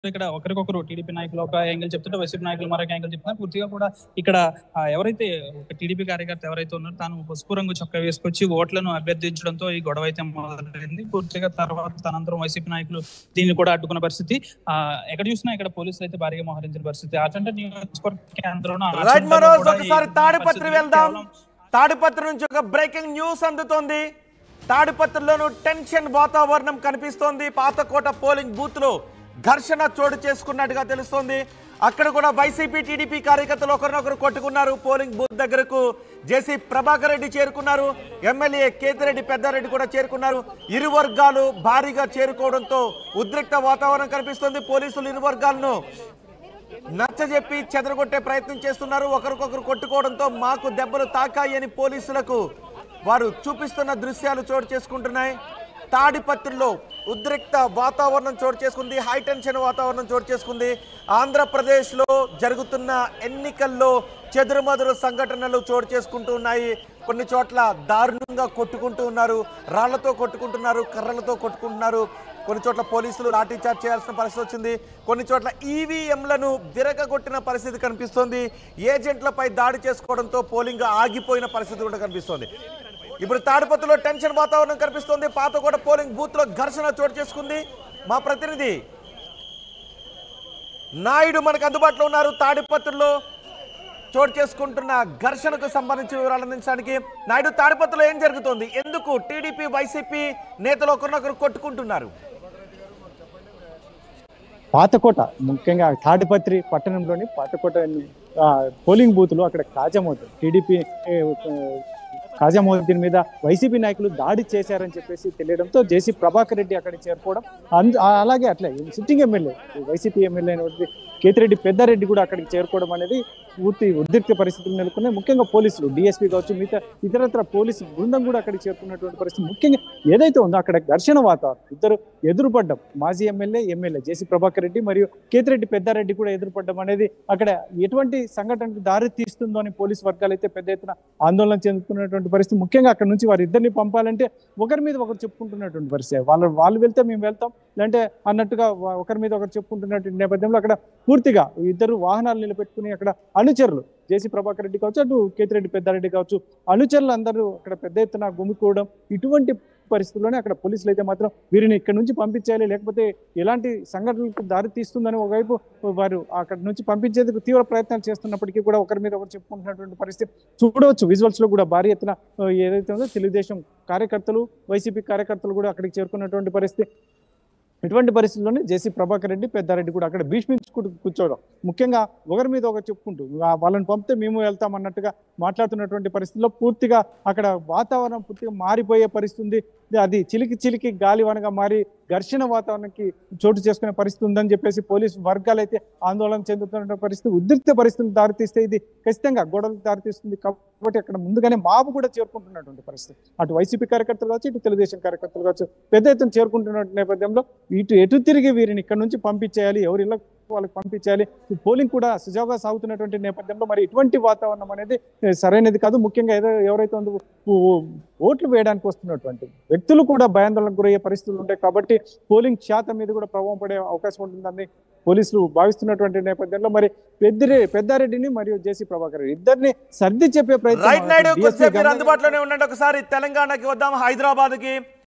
ఇక్కడ ఒకరికొకరు టీడీపీ నాయకులు ఒక యాంగిల్ చెప్తుంటే వైసీపీ నాయకులు మరొక యాంగిల్ చెప్తున్నారు పూర్తిగా కూడా ఇక్కడ ఆ, ఎవరైతే ఒక టీడీపీ కార్యకర్త ఎవరైతే ఉన్నారో తాను పసుపు రంగు చొక్కా వేసుకొచ్చి ఓట్లను అభ్యర్థించడంతో ఈ గొడవ అయితే మొదలైంది పూర్తిగా తర్వాత తనంతరం వైసీపీ నాయకులు దీన్ని కూడా అడ్డుకున్న పరిస్థితి ఆ ఎక్కడ చూసినా ఇక్కడ పోలీసులు అయితే భారీగా మోహరించిన పరిస్థితి అటంటే నియోజకవర్గ కేంద్రంలో ఆ రైట్ సెంటర్లో మనోజ్ కూడా ఈ ఒకసారి తాడిపత్రి పరిస్థితి వెళ్దాం కేవలం తాడిపత్రి నుంచి ఒక బ్రేకింగ్ న్యూస్ అందుతోంది తాడిపత్రిలోను టెన్షన్ వాతావరణం కనిపిస్తోంది పాతకోట పోలింగ్ బూత్ లో ఘర్షణ చోటు చేసుకున్నట్టుగా తెలుస్తోంది అక్కడ కూడా వైసీపీ టీడీపీ కార్యకర్తలు ఒకరినొకరు కొట్టుకున్నారు పోలింగ్ బూత్ దగ్గరకు జేసీ ప్రభాకర్ రెడ్డి చేరుకున్నారు ఎమ్మెల్యే కేతిరెడ్డి పెద్దారెడ్డి కూడా చేరుకున్నారు ఇరు వర్గాలు భారీగా చేరుకోవడంతో ఉద్రిక్త వాతావరణం కనిపిస్తోంది పోలీసులు ఇరు వర్గాలను నచ్చజెప్పి చెదరగొట్టే ప్రయత్నం చేస్తున్నారు ఒకరికొకరు కొట్టుకోవడంతో మాకు దెబ్బలు తాకాయి అని పోలీసులకు వారు చూపిస్తున్న దృశ్యాలు చోటు చేసుకుంటున్నాయి తాడిపత్రిలో ఉద్రిక్త వాతావరణం చోటు చేసుకుంది హై టెన్షన్ వాతావరణం చోటు చేసుకుంది ఆంధ్రప్రదేశ్లో జరుగుతున్న ఎన్నికల్లో చెదురుమదురు సంఘటనలు చోటు చేసుకుంటూ ఉన్నాయి కొన్ని చోట్ల దారుణంగా కొట్టుకుంటూ ఉన్నారు రాళ్లతో కొట్టుకుంటున్నారు కర్రలతో కొట్టుకుంటున్నారు కొన్ని చోట్ల పోలీసులు లాఠీచార్జ్ చేయాల్సిన పరిస్థితి వచ్చింది కొన్ని చోట్ల ఈవీఎంలను విరగగొట్టిన పరిస్థితి కనిపిస్తోంది ఏజెంట్లపై దాడి చేసుకోవడంతో పోలింగ్ ఆగిపోయిన పరిస్థితి కూడా కనిపిస్తోంది ఇప్పుడు తాడిపత్రిలో టెన్షన్ వాతావరణం కనిపిస్తోంది పాతకోట పోలింగ్ బూత్ లో ఘర్షణ చోటు చేసుకుంది మా ప్రతినిధి నాయుడు మనకు అందుబాటులో ఉన్నారు తాడిపత్రిలో చోటు చేసుకుంటున్న ఘర్షణకు సంబంధించి వివరాలు అందించడానికి నాయుడు తాడిపత్రిలో ఏం జరుగుతోంది ఎందుకు టీడీపీ వైసీపీ నేతలు ఒకరినొకరు కొట్టుకుంటున్నారు పాతకోట ముఖ్యంగా తాడిపత్రి పట్టణంలోని పాతకోట ఆ, పోలింగ్ బూత్ లో అక్కడ కాజామోద్ టీడీపీ ఏ, ఆ, కాజామోదీన్ మీద వైసీపీ నాయకులు దాడి చేశారని చెప్పేసి తెలియడంతో జేసీ ప్రభాకర్ రెడ్డి అక్కడికి చేరుకోవడం అంద- ఆ, అలాగే అట్లే సిట్టింగ్ ఎమ్మెల్యే వైసీపీ ఎమ్మెల్యే అయినటువంటి కేతిరెడ్డి పెద్దారెడ్డి కూడా అక్కడికి చేరుకోవడం అనేది పూర్తి ఉద్రిక్త పరిస్థితులు నెలకొన్నాయి ముఖ్యంగా పోలీసులు డిఎస్పీ కావచ్చు మిగతా ఇతరత్ర పోలీసు బృందం కూడా అక్కడికి చేరుకున్నటువంటి పరిస్థితి ముఖ్యంగా ఏదైతే ఉందో అక్కడ ఘర్షణ వాతావరణం ఇద్దరు ఎదురుపడ్డం మాజీ MLA MLA JC Prabhakar Reddy మరియు కేతిరెడ్డి పెద్దారెడ్డి కూడా ఎదురుపడ్డం అనేది అక్కడ ఎటువంటి సంఘటనకు దారి తీస్తుందో అని పోలీసు వర్గాలు అయితే పెద్ద ఎత్తున ఆందోళన చెందుతున్నటువంటి పరిస్థితి ముఖ్యంగా అక్కడ నుంచి వారి ఇద్దరిని పంపాలంటే ఒకరి మీద ఒకరు చెప్పుకుంటున్నటువంటి పరిస్థితి వాళ్ళు వాళ్ళు వెళ్తే మేము వెళ్తాం లేదంటే అన్నట్టుగా వా- ఒకరి మీద ఒకరు చెప్పుకుంటున్నటువంటి నేపథ్యంలో అక్కడ పూర్తిగా ఇద్దరు వాహనాలు నిలబెట్టుకుని అక్కడ అనుచరులు జేసీ ప్రభాకర్ రెడ్డి కావచ్చు అటు కేతిరెడ్డి పెద్దారెడ్డి కావచ్చు అనుచరులు అందరూ అక్కడ పెద్ద ఎత్తున గుమికూడడం ఇటువంటి పరిస్థితుల్లోనే అక్కడ పోలీసులు అయితే మాత్రం వీరిని ఇక్కడ నుంచి పంపించాలి లేకపోతే ఎలాంటి సంఘటనలకు దారి తీస్తుందని ఒకవైపు వారు అక్కడ నుంచి పంపించేందుకు తీవ్ర ప్రయత్నాలు చేస్తున్నప్పటికీ కూడా ఒకరి మీద ఒకరు చెప్పుకుంటున్నటువంటి పరిస్థితి చూడవచ్చు విజువల్స్ లో కూడా భారీ ఎత్తున ఆ, ఏదైతే ఉందో తెలుగుదేశం కార్యకర్తలు వైసీపీ కార్యకర్తలు కూడా అక్కడికి చేరుకున్నటువంటి పరిస్థితి ఇటువంటి పరిస్థితుల్లోనే జేసీ ప్రభాకర్ రెడ్డి పెద్దారెడ్డి కూడా అక్కడ భీష్మించుకుంటూ కూర్చోవడం ముఖ్యంగా ఒకరి మీద ఒకరు చెప్పుకుంటూ "ఆ, వాళ్ళని పంపితే మేము వెళ్తాం అన్నట్టుగా మాట్లాడుతున్నటువంటి పరిస్థితుల్లో పూర్తిగా అక్కడ వాతావరణం పూర్తిగా మారిపోయే పరిస్థితి ఉంది అది చిలికి చిలికి గాలివానగా మారి ఘర్షణ వాతావరణానికి చోటు చేసుకునే పరిస్థితి ఉందని చెప్పేసి పోలీసు వర్గాలు అయితే ఆందోళన చెందుతున్న పరిస్థితి ఉద్రిక్త పరిస్థితులు దారితీస్తే ఇది ఖచ్చితంగా గొడవలకు దారితీస్తుంది కాబట్టి అక్కడ ముందుగానే మాపు కూడా చేరుకుంటున్నటువంటి పరిస్థితి అటు వైసీపీ కార్యకర్తలు కావచ్చు ఇటు తెలుగుదేశం కార్యకర్తలు కావచ్చు పెద్ద ఎత్తున చేరుకుంటున్న నేపథ్యంలో ఇటు ఎటు తిరిగి వీరిని ఇక్కడ నుంచి పంపించేయాలి ఎవరి ఇళ్ళకు వాళ్ళకి పంపించాలి ఈ పోలింగ్ కూడా సుజావుగా సాగుతున్నటువంటి నేపథ్యంలో మరి ఇటువంటి వాతావరణం అనేది ఏ, సరైనది కాదు ముఖ్యంగా ఏదో ఎవరైతే ఉందో ఓ- ఓట్లు వేయడానికి వస్తున్నటువంటి వ్యక్తులు కూడా భయాందోళనకు గురయ్యే పరిస్థితులు ఉంటాయి కాబట్టి పోలింగ్ శాతం మీద కూడా ప్రభావం పడే అవకాశం ఉంటుందని పోలీసులు భావిస్తున్నటువంటి నేపథ్యంలో మరి పెద్దిరే పెద్దారెడ్డిని మరియు జేసీ ప్రభాకర్ రెడ్డి ఇద్దరిని సర్ది చెప్పే ప్రయత్నం రైట్ నాయుడు DSP కొద్దిసేపు మీరు గంగా- అందుబాటులోనే ఉండండి ఒకసారి తెలంగాణకి వద్దాం హైదరాబాద్కి